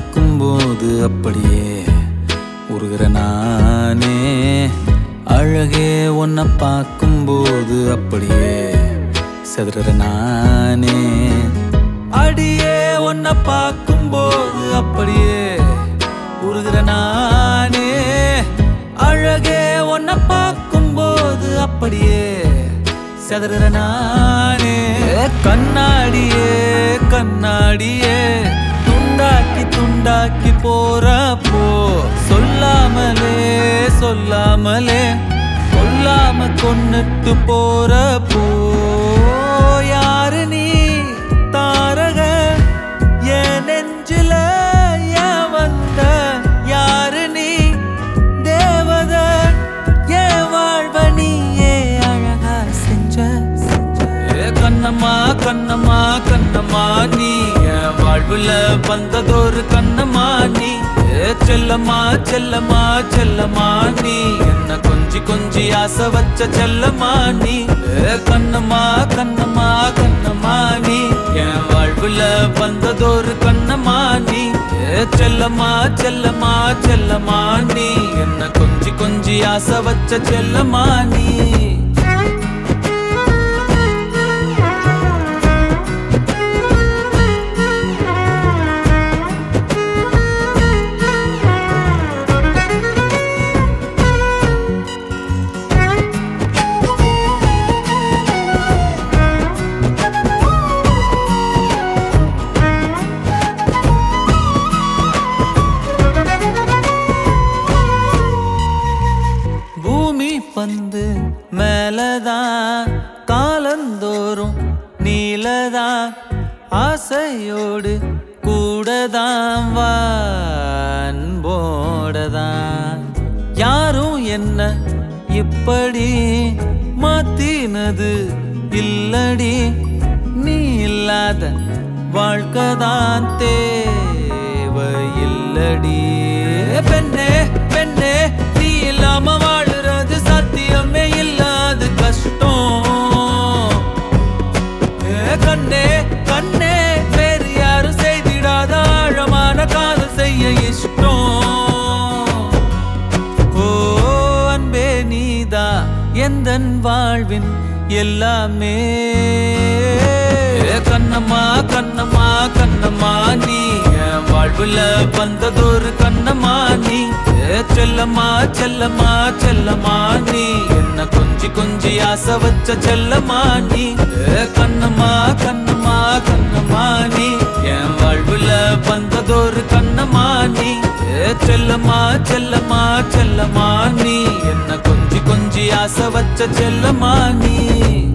பார்க்கும்போது அப்படியே உருகிற நானே அழகே உன்னை பார்க்கும்போது அப்படியே செதற நானே அடியே உன்னை பார்க்கும்போது அப்படியே உருகிற நானே அழகே உன்னை பார்க்கும்போது அப்படியே செதற நானே கண்ணாடியே கண்ணாடியே துண்டாக்கி துண்டாக்கி போறப்போ சொல்லாமலே சொல்லாமலே கொல்லாம கொன்னுட்டு போறப்போ யாரு நீ தாரக என் நெஞ்சில ஏன் வந்த யாரு நீ தேவத ஏன் வாழ்வ நீயே அழகா செஞ்ச செஞ்ச. ஏ கண்ணம்மா கண்ணம்மா கண்ணம்மா நீ என் வாழ்வுல வந்ததொரு கண்ணம்மா நீ ஏ செல்லம்மா செல்லம்மா செல்லம்மா நீ என்ன கொஞ்சி கொஞ்சி ஆசை வச்ச செல்லம்மா நீ ஏ கண்ணம்மா கண்ணம்மா கண்ணம்மா நீ என் வாழ்வுல வந்ததொரு கண்ணம்மா நீ ஏ செல்லம்மா செல்லம்மா செல்லம்மா நீ என்ன கொஞ்சி கொஞ்சி ஆசை வச்ச செல்லம்மா நீ பூமி பந்து மேலதான் காலந்தோறும் நீலதான் ஆசையோடு கூடதான் வான்போடதான் யாரும் என்ன இப்படி மாத்தினது இல்லடி நீ இல்லாத வாழ்க்கைதான் தேவையில்லடி பெண்ணே பெண்ணே நீ இல்லாம வாழுறது சத்தியமே இல்லாத கஷ்டம் ஏ கண்ணே கண்ணே வேறு யாரும் செய்திடாத ஆழமான காதல் செய்ய இஷ்டம் ஓ அன்பே நீதா எந்தன் வாழ்வின் எல்லாமே ஏ கண்ணம்மா கண்ணம்மா கண்ணம்மா நீ என் வாழ்வுல வந்ததொரு கண்ணம்மா நீ ஏ செல்லம்மா செல்லம்மா செல்லம்மா நீ என்ன கொஞ்சி கொஞ்சி ஆசை வச்ச செல்லம்மா நீ ஏ கண்ணம்மா கண்ணம்மா கண்ணம்மா நீ என் வாழ்வுல வந்ததொரு கண்ணம்மா நீ ஏ செல்லம்மா செல்லம்மா செல்லம்மா நீ என்ன கொஞ்சி கொஞ்சி ஆசை வச்ச செல்லம்மா நீ